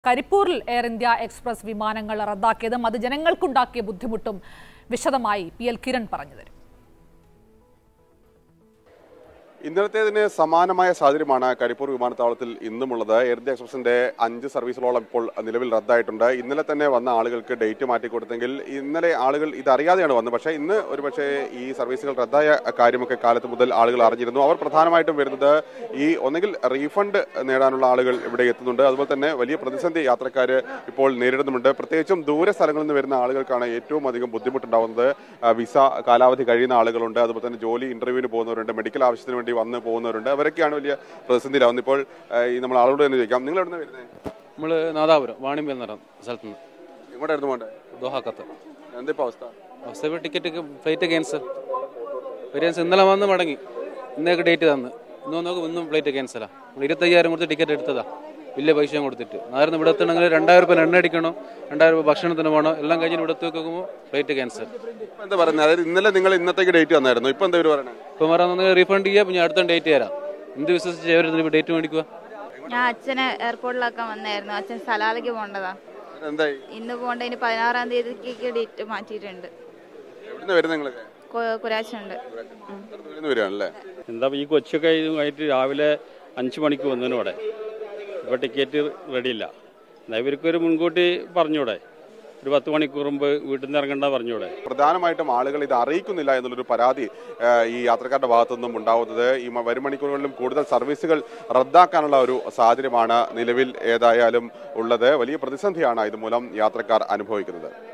കരിപ്പൂരിൽ air India express വിമാനങ്ങൾ റദ്ദാക്കിയതും അത് ജനങ്ങൾക്കുണ്ടാക്കിയ ബുദ്ധിമുട്ടും വിശദമായി പി എൽ കിരൺ പറഞ്ഞു തരും ഇന്നലത്തേതിന് സമാനമായ സാഹചര്യമാണ് കരിപ്പൂർ വിമാനത്താവളത്തിൽ ഇന്നുമുള്ളത് എയർ ഇന്ത്യ എക്സ്പ്രസിന്റെ അഞ്ച് സർവീസുകളോളം ഇപ്പോൾ നിലവിൽ റദ്ദായിട്ടുണ്ട് ഇന്നലെ തന്നെ വന്ന ആളുകൾക്ക് ഡേറ്റ് മാറ്റി കൊടുത്തെങ്കിൽ ഇന്നലെ ആളുകൾ ഇതറിയാതെയാണ് വന്നത് പക്ഷേ ഇന്ന് ഒരുപക്ഷെ ഈ സർവീസുകൾ റദ്ദായ കാര്യമൊക്കെ കാലത്ത് മുതൽ ആളുകൾ അറിഞ്ഞിരുന്നു അവർ പ്രധാനമായിട്ടും വരുന്നത് ഈ ഒന്നെങ്കിൽ റീഫണ്ട് നേടാനുള്ള ആളുകൾ ഇവിടെ എത്തുന്നുണ്ട് അതുപോലെ തന്നെ വലിയ പ്രതിസന്ധി യാത്രക്കാർ ഇപ്പോൾ നേരിടുന്നുമുണ്ട് പ്രത്യേകിച്ചും ദൂര സ്ഥലങ്ങളിൽ നിന്ന് വരുന്ന ആളുകൾക്കാണ് ഏറ്റവും അധികം ബുദ്ധിമുട്ടുണ്ടാവുന്നത് ആ, വിസ കാലാവധി കഴിയുന്ന ആളുകളുണ്ട് അതുപോലെ തന്നെ ജോലി ഇന്റർവ്യൂവിന് പോകുന്നവരുണ്ട് മെഡിക്കൽ ആവശ്യത്തിന് വേണ്ടി വന്ന് പോകുന്നവരുണ്ട് അവരൊക്കെയാണ് വലിയ പ്രതിസന്ധിയിലാവുന്നത് ഇപ്പോൾ ആ, ഈ നമ്മൾ ആളോട് തന്നെ ചോദിക്കാം നിങ്ങൾ എവിടെ നിന്ന് വരുന്നത് നമ്മൾ നാദാപുരം വാണിമ്പൽ എന്ന് പറയുന്ന സ്ഥലത്ത് നിന്ന് എങ്ങോട്ടായിരുന്നു പോകണ്ടേ ദോഹാക്കത്ത് എന്താ അവസ്ഥ അവസ്ഥ ഇപ്പോൾ ടിക്കറ്റ് ഫ്ലൈറ്റ് ക്യാൻസൽ ക്യാൻസൽ ഇന്നലെ വന്ന് മടങ്ങി ഇന്നേക്ക് ഡേറ്റ് തന്ന് ഇന്ന് നോക്കും ഇന്നും ഫ്ലൈറ്റ് ക്യാൻസലാ നമ്മൾ ഇരുപത്തയ്യായിരം കൊടുത്ത് ടിക്കറ്റ് എടുത്തതാ വലിയ പൈസയും കൊടുത്തിട്ട് നേരം ഇവിടെ എത്തണമെങ്കിൽ രണ്ടായിരം രൂപ എണ്ണ അടിക്കണം രണ്ടായിരം രൂപ ഭക്ഷണത്തിന് പോകണം എല്ലാം കഴിഞ്ഞ് ഇവിടെ എത്തി നോക്കുമ്പോൾ ഫ്ലൈറ്റ് ക്യാൻസൽ ഇപ്പൊ എന്താ പറയുന്നത് അതായത് ഇന്നലെ നിങ്ങൾ ഇന്നത്തേക്ക് ഡേറ്റ് തന്നായിരുന്നു ഇപ്പൊ എന്താ ഇവര് പറയണേ ഇപ്പം പറയാൻ റീഫണ്ട് ചെയ്യുക പിന്നെ അടുത്ത ഡേറ്റ് തരാം എന്ത് വിശ്വസിച്ച് ചെയ്യരുത് ഡേറ്റ് മേടിക്കുക ഞാൻ അച്ഛനെ എയർപോർട്ടിലാക്കാൻ വന്നായിരുന്നു അച്ഛൻ സലാലയ്ക്ക് പോകേണ്ടതാ എന്തായി ഇന്ന് പോകേണ്ടതിന് പതിനാറാം തീയതിക്ക് ഡേറ്റ് മാറ്റിയിട്ടുണ്ട് എവിടുന്ന് വരുന്നത് നിങ്ങളൊക്കെ കു- കുരാശുണ്ട് വരുവാണല്ലേ എന്താ ഈ കൊച്ചൊക്കെ ഇതുമായിട്ട് രാവിലെ അഞ്ച് മണിക്ക് വന്നതിന് ഇവിടെ ഇപ്പോൾ ടിക്കറ്റ് റെഡിയില്ല എന്നാ ഇവർക്കൊരു മുൻകൂട്ടി പറഞ്ഞൂടെ ഒരു പത്ത് മണിക്കൂർ മുമ്പ് വീട്ടിൽ നിന്ന് ഇറങ്ങണ്ട പറഞ്ഞൂടെ പ്രധാനമായിട്ടും ആളുകൾ ഇത് അറിയിക്കുന്നില്ല എന്നുള്ളൊരു പരാതി ആ, ഈ യാത്രക്കാരുടെ ഭാഗത്തു നിന്നും ഉണ്ടാവുന്നത് ഈ മ- വരും മണിക്കൂറുകളിലും കൂടുതൽ സർവീസുകൾ റദ്ദാക്കാനുള്ള ഒരു സാഹചര്യമാണ് നിലവിൽ ഏതായാലും ഉള്ളത് വലിയ പ്രതിസന്ധിയാണ് ഇതുമൂലം യാത്രക്കാർ അനുഭവിക്കുന്നത്